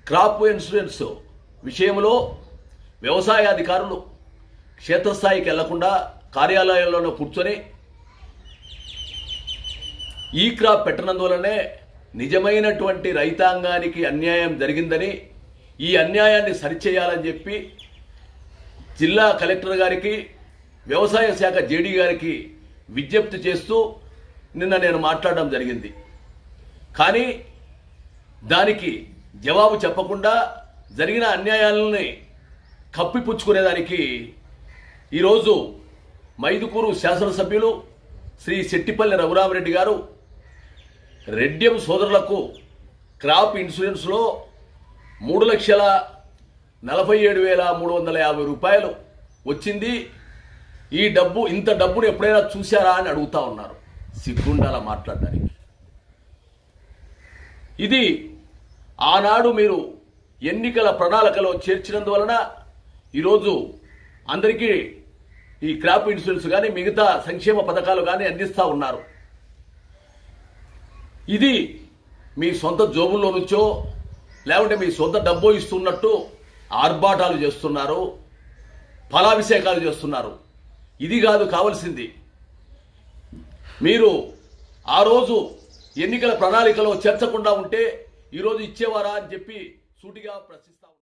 crop insurance విషయంలో వ్యవసాయ అధికారులు క్షేత్రస్థాయికి వెళ్లకుండా కార్యాలయాల్లోనే కూర్చొని ఈ క్రాప్ పెట్టనందువలనే నిజమైనటువంటి రైతాంగానికి అన్యాయం జరిగిందని ఈ అన్యాయాన్ని సరిచేయాలని చెప్పి జిల్లా కలెక్టర్ గారికి వ్యవసాయ శాఖ జేడీ గారికి విజ్ఞప్తి చేస్తూ నిన్న నేను మాట్లాడడం జరిగింది కానీ దానికి జవాబు చెప్పకుండా జరిగిన అన్యాయాలని కప్పిపుచ్చుకునేదానికి ఈరోజు మైదుకూరు శాసనసభ్యులు శ్రీ శెట్టిపల్లి రఘురామరెడ్డి గారు రెడ్డియం సోదరులకు క్రాప్ ఇన్సూరెన్స్లో మూడు లక్షల నలభై ఏడు వేల మూడు వందల యాభై రూపాయలు వచ్చింది ఈ డబ్బు ఇంత డబ్బును ఎప్పుడైనా చూశారా అని అడుగుతా ఉన్నారు సిగ్గుండాల మాట్లాడడానికి ఇది ఆనాడు మీరు ఎన్నికల ప్రణాళికలో చేర్చినందువలన ఈరోజు అందరికీ ఈ క్రాప్ ఇన్సూరెన్స్ కానీ మిగతా సంక్షేమ పథకాలు కానీ అందిస్తూ ఉన్నారు ఇది మీ సొంత జోబుల్లో నుంచో లేకుంటే మీ సొంత డబ్బు ఇస్తున్నట్టు ఆర్భాటాలు చేస్తున్నారు ఫలాభిషేకాలు చేస్తున్నారు ఇది కాదు కావలసింది మీరు ఆ రోజు ఎన్నికల ప్రణాళికలో చేర్చకుండా ఉంటే ఈరోజు ఇచ్చేవారా అని చెప్పి సూటిగా ప్రశ్నిస్తా